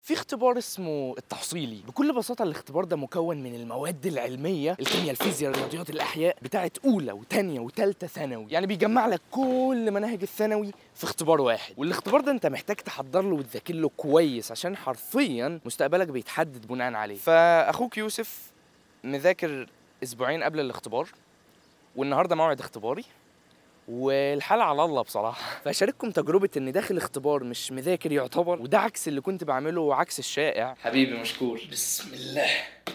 في اختبار اسمه التحصيلي بكل بساطه الاختبار ده مكون من المواد العلميه الكيمياء الفيزياء الرياضيات الاحياء بتاعه اولى وثانيه وثالثه ثانوي يعني بيجمع لك كل مناهج الثانوي في اختبار واحد والاختبار ده انت محتاج تحضر له وتذاكر له كويس عشان حرفيا مستقبلك بيتحدد بناء عليه فاخوك يوسف مذاكر اسبوعين قبل الاختبار والنهارده موعد اختباري والحالة على الله بصراحة فأشارككم تجربة إني داخل اختبار مش مذاكر يعتبر وده عكس اللي كنت بعمله وعكس الشائع حبيبي مشكور بسم الله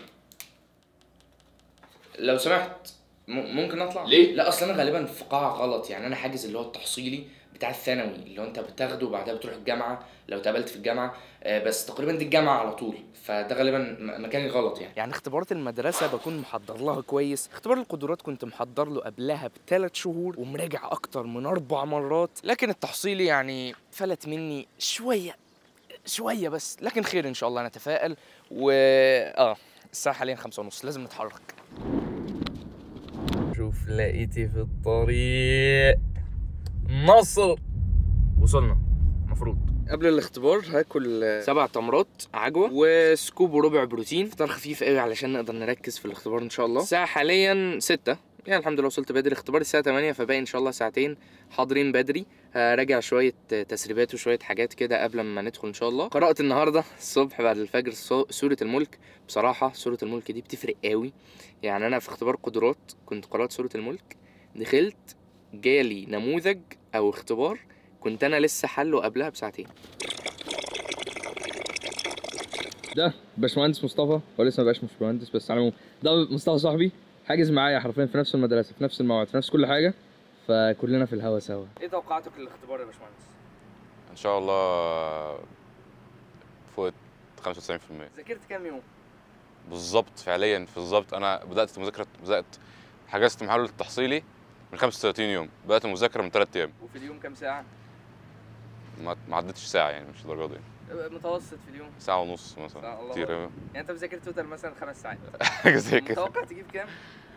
لو سمحت م- ممكن اطلع؟ ليه؟ لا اصل انا غالبا في قاعة غلط يعني انا حاجز اللي هو التحصيلي بتاع الثانوي اللي هو انت بتاخده وبعدها بتروح الجامعة لو اتقابلت في الجامعة آه، بس تقريبا دي الجامعة على طول فده غالبا م- مكاني غلط يعني يعني اختبارات المدرسة بكون محضر لها كويس اختبار القدرات كنت محضر له قبلها بثلاث شهور ومراجع اكتر من اربع مرات لكن التحصيلي يعني فلت مني شوية شوية بس لكن خير ان شاء الله نتفائل و اه الساعة حاليا خمسة ونص لازم نتحرك شوف لقيتي في الطريق نصر وصلنا مفروض قبل الاختبار هاكل سبع تمرات عجوه وسكوب وربع بروتين فطار خفيف قوي علشان نقدر نركز في الاختبار ان شاء الله الساعه حاليا ستة يعني الحمد لله وصلت بدري اختبار الساعه 8 فباقي ان شاء الله ساعتين حاضرين بدري هراجع شويه تسريبات وشويه حاجات كده قبل ما ندخل ان شاء الله قرات النهارده الصبح بعد الفجر سو- سوره الملك بصراحه سوره الملك دي بتفرق قوي يعني انا في اختبار قدرات كنت قرات سوره الملك دخلت جالي نموذج او اختبار كنت انا لسه حله قبلها بساعتين ده باشمهندس مصطفى هو لسه ما بقاش باشمهندس بس على العموم ده مصطفى صاحبي حاجز معايا حرفيا في نفس المدرسه في نفس الموعد في نفس كل حاجه فكلنا في الهوا سوا ايه توقعاتك للاختبار يا باشمهندس ان شاء الله فوق 95% ذاكرت كام يوم بالظبط فعليا بالظبط انا بدات المذاكره بدات حجزت محل التحصيلي من 35 يوم بدات المذاكره من 3 ايام وفي اليوم كام ساعه ما ما عدتش ساعه يعني مش الدرجه دي متوسط في اليوم ساعه ونص ساعة، مثلا الله كتير أوي. يعني انت مذاكر توتال مثلا خمس ساعات حاجه زي كده متوقع تجيب كام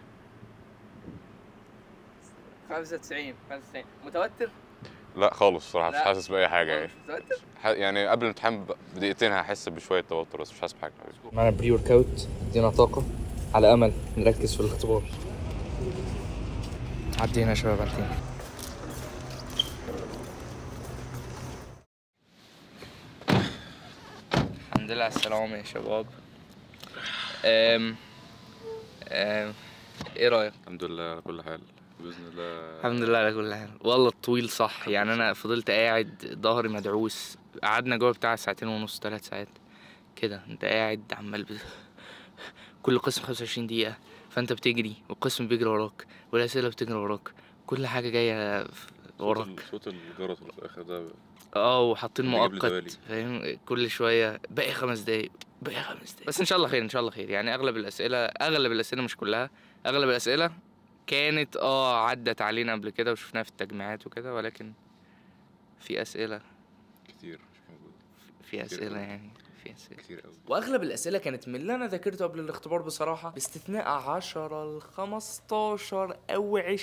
95 95 متوتر لا خالص الصراحه مش لا. حاسس باي حاجه يعني مش متوتر ح- يعني قبل الامتحان ب- بدقيقتين هحس بشويه توتر بس مش حاسس بحاجه معنا بري ورك اوت ادينا طاقه على امل نركز في الاختبار عدينا يا شباب عدينا الحمد لله على السلامة يا شباب أم أم ايه رايك؟ الحمد لله على كل حال باذن الله الحمد لله على كل حال والله الطويل صح يعني انا فضلت قاعد ظهري مدعوس قعدنا جوه بتاع ساعتين ونص ثلاث ساعات كده انت قاعد عمال بت... كل قسم 25 دقيقة فانت بتجري والقسم بيجري وراك والاسئلة بتجري وراك كل حاجة جاية في- وراك صوت الجرس اللي في الاخر ده اه وحاطين بيجيب لي توالي. مؤقت فاهم كل شويه باقي خمس دقايق باقي خمس دقايق بس ان شاء الله خير ان شاء الله خير يعني اغلب الاسئله اغلب الاسئله مش كلها اغلب الاسئله كانت اه عدت علينا قبل كده وشفناها في التجميعات وكده ولكن في اسئله كتير مش موجود في اسئله أوي. يعني في اسئله كتير قوي واغلب الاسئله كانت من اللي انا ذاكرته قبل الاختبار بصراحه باستثناء 10 ل 15 او 20%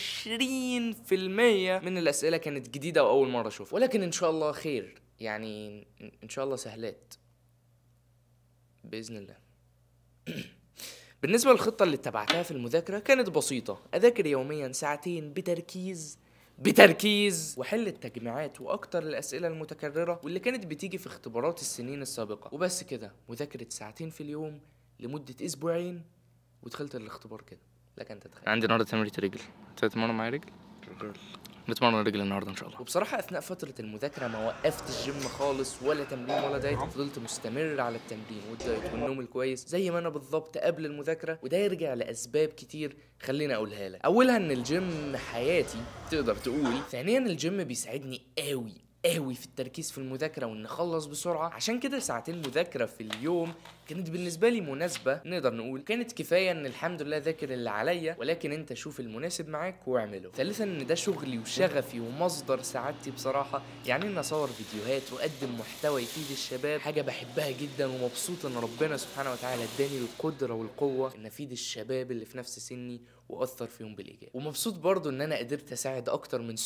من الاسئله كانت جديده واول مره اشوفها ولكن ان شاء الله خير يعني ان شاء الله سهلات باذن الله بالنسبه للخطه اللي اتبعتها في المذاكره كانت بسيطه اذاكر يوميا ساعتين بتركيز بتركيز وحل التجميعات واكتر الاسئله المتكرره واللي كانت بتيجي في اختبارات السنين السابقه وبس كده مذاكره ساعتين في اليوم لمده اسبوعين ودخلت الاختبار كده لك ان تتخيل عندي النهارده تمرين رجل تتمرن معايا رجل بتمرن رجل النهارده ان شاء الله وبصراحه اثناء فتره المذاكره ما وقفت الجيم خالص ولا تمرين ولا دايت فضلت مستمر على التمرين والدايت والنوم الكويس زي ما انا بالظبط قبل المذاكره وده يرجع لاسباب كتير خليني اقولها لك اولها ان الجيم حياتي تقدر تقول ثانيا الجيم بيساعدني قوي قوي في التركيز في المذاكره وان اخلص بسرعه عشان كده ساعتين مذاكره في اليوم كانت بالنسبه لي مناسبه نقدر نقول كانت كفايه ان الحمد لله ذاكر اللي عليا ولكن انت شوف المناسب معاك واعمله ثالثا ان ده شغلي وشغفي ومصدر سعادتي بصراحه يعني ان اصور فيديوهات واقدم محتوى يفيد الشباب حاجه بحبها جدا ومبسوط ان ربنا سبحانه وتعالى اداني القدره والقوه ان افيد الشباب اللي في نفس سني واثر فيهم بالايجاب ومبسوط برضو ان انا قدرت اساعد اكتر من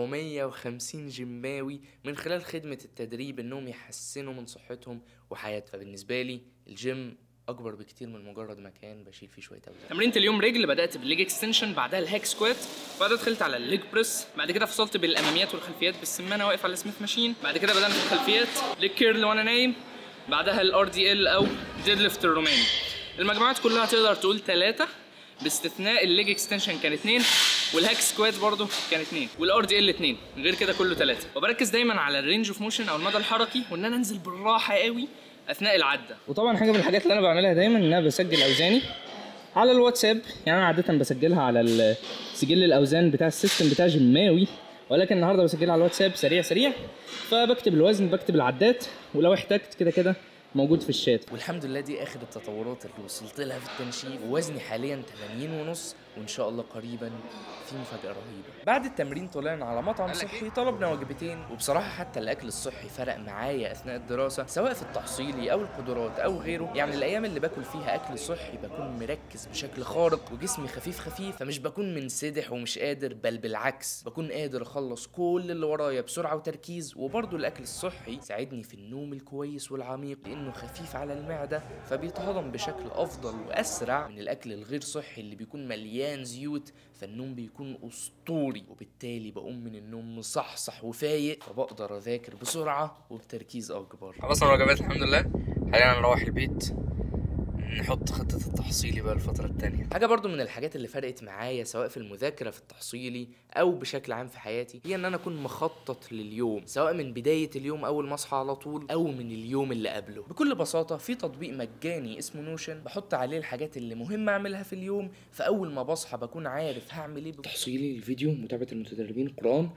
750 جيماوي من خلال خدمه التدريب انهم يحسنوا من صحتهم وحياتهم فبالنسبه لي الجيم اكبر بكتير من مجرد مكان بشيل فيه شويه اوزان تمرينة اليوم رجل بدأت بالليج اكستنشن بعدها الهاك سكوات بعدها دخلت على الليج بريس بعد كده فصلت بالاماميات والخلفيات بالسمانه واقف على السميث ماشين بعد كده بدأنا في الخلفيات ليج كيرل وانا نايم بعدها الار دي ال او ديد ليفت الروماني المجموعات كلها تقدر تقول ثلاثة باستثناء الليج اكستنشن كان اثنين والهاك سكوات برضو كان اثنين والار دي ال اثنين غير كده كله ثلاثة وبركز دايما على الرينج اوف موشن او المدى الحركي وان انا انزل بالراحة قوي اثناء العدة وطبعا حاجه من الحاجات اللي انا بعملها دايما ان انا بسجل اوزاني على الواتساب يعني انا عاده بسجلها على ال- سجل الاوزان بتاع السيستم بتاع جماوي ولكن النهارده بسجلها على الواتساب سريع سريع فبكتب الوزن بكتب العدات ولو احتجت كده كده موجود في الشات والحمد لله دي اخر التطورات اللي وصلت لها في التنشيف ووزني حاليا 80 ونص وان شاء الله قريبا في مفاجاه رهيبه بعد التمرين طلعنا على مطعم صحي طلبنا وجبتين وبصراحه حتى الاكل الصحي فرق معايا اثناء الدراسه سواء في التحصيلي او القدرات او غيره يعني الايام اللي باكل فيها اكل صحي بكون مركز بشكل خارق وجسمي خفيف خفيف فمش بكون منسدح ومش قادر بل بالعكس بكون قادر اخلص كل اللي ورايا بسرعه وتركيز وبرضه الاكل الصحي ساعدني في النوم الكويس والعميق لانه خفيف على المعده فبيتهضم بشكل افضل واسرع من الاكل الغير صحي اللي بيكون مليان زيوت فالنوم بيكون اسطوري وبالتالي بقوم من النوم مصحصح وفايق فبقدر اذاكر بسرعه وبتركيز اكبر خلصنا الوجبات الحمد لله حاليا نروح البيت نحط خطة التحصيلي بقى الفترة التانية حاجة برضو من الحاجات اللي فرقت معايا سواء في المذاكرة في التحصيلي أو بشكل عام في حياتي هي إن أنا أكون مخطط لليوم سواء من بداية اليوم أول ما أصحى على طول أو من اليوم اللي قبله بكل بساطة في تطبيق مجاني اسمه نوشن بحط عليه الحاجات اللي مهم أعملها في اليوم فأول ما بصحى بكون عارف هعمل إيه تحصيلي الفيديو متابعة المتدربين قرآن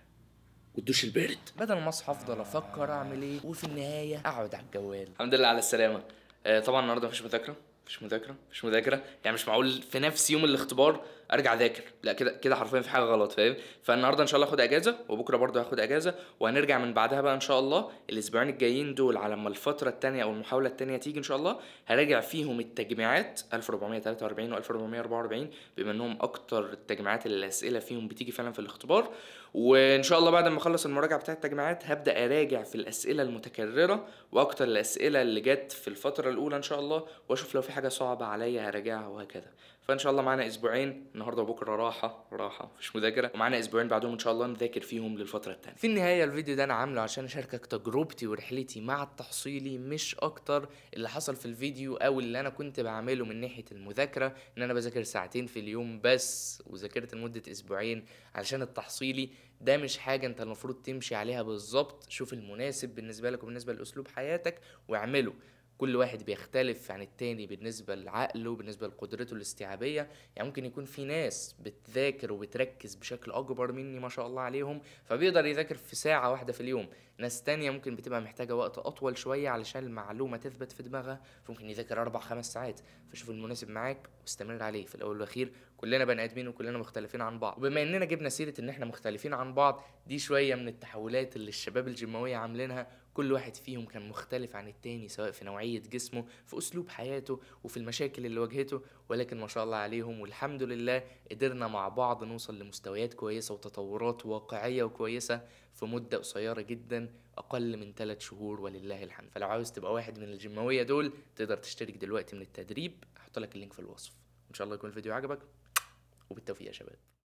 والدوش البارد بدل ما اصحى افضل افكر اعمل ايه وفي النهايه اقعد على الجوال الحمد لله على السلامه آه طبعا النهارده مفيش مذاكره مفيش مذاكره مفيش مذاكره يعني مش معقول في نفس يوم الاختبار ارجع اذاكر لا كده كده حرفيا في حاجه غلط فاهم فالنهارده ان شاء الله هاخد اجازه وبكره برضه هاخد اجازه وهنرجع من بعدها بقى ان شاء الله الاسبوعين الجايين دول على ما الفتره الثانيه او المحاوله الثانيه تيجي ان شاء الله هراجع فيهم التجميعات 1443 و 1444 بما انهم اكتر التجميعات اللي الاسئله فيهم بتيجي فعلا في الاختبار وان شاء الله بعد ما اخلص المراجعه بتاعه التجميعات هبدا اراجع في الاسئله المتكرره واكتر الاسئله اللي جت في الفتره الاولى ان شاء الله واشوف لو في حاجه صعبه عليا هراجعها وهكذا فان شاء الله معانا اسبوعين النهارده وبكره راحه راحه مفيش مذاكره ومعانا اسبوعين بعدهم ان شاء الله نذاكر فيهم للفتره الثانيه في النهايه الفيديو ده انا عامله عشان اشاركك تجربتي ورحلتي مع التحصيلي مش اكتر اللي حصل في الفيديو او اللي انا كنت بعمله من ناحيه المذاكره ان انا بذاكر ساعتين في اليوم بس وذاكرت لمده اسبوعين علشان التحصيلي ده مش حاجه انت المفروض تمشي عليها بالظبط شوف المناسب بالنسبه لك وبالنسبه لاسلوب حياتك واعمله كل واحد بيختلف عن التاني بالنسبة لعقله بالنسبة لقدرته الاستيعابية يعني ممكن يكون في ناس بتذاكر وبتركز بشكل أكبر مني ما شاء الله عليهم فبيقدر يذاكر في ساعة واحدة في اليوم ناس تانية ممكن بتبقى محتاجة وقت أطول شوية علشان المعلومة تثبت في دماغها فممكن يذاكر أربع خمس ساعات فشوف المناسب معاك واستمر عليه في الأول والأخير كلنا بني آدمين وكلنا مختلفين عن بعض وبما إننا جبنا سيرة إن إحنا مختلفين عن بعض دي شوية من التحولات اللي الشباب الجيماوية عاملينها كل واحد فيهم كان مختلف عن التاني سواء في نوعية جسمه في أسلوب حياته وفي المشاكل اللي واجهته ولكن ما شاء الله عليهم والحمد لله قدرنا مع بعض نوصل لمستويات كويسة وتطورات واقعية وكويسة في مدة قصيرة جدا أقل من 3 شهور ولله الحمد فلو عاوز تبقى واحد من الجيماوية دول تقدر تشترك دلوقتي من التدريب هحط لك اللينك في الوصف إن شاء الله يكون الفيديو عجبك وبالتوفيق يا شباب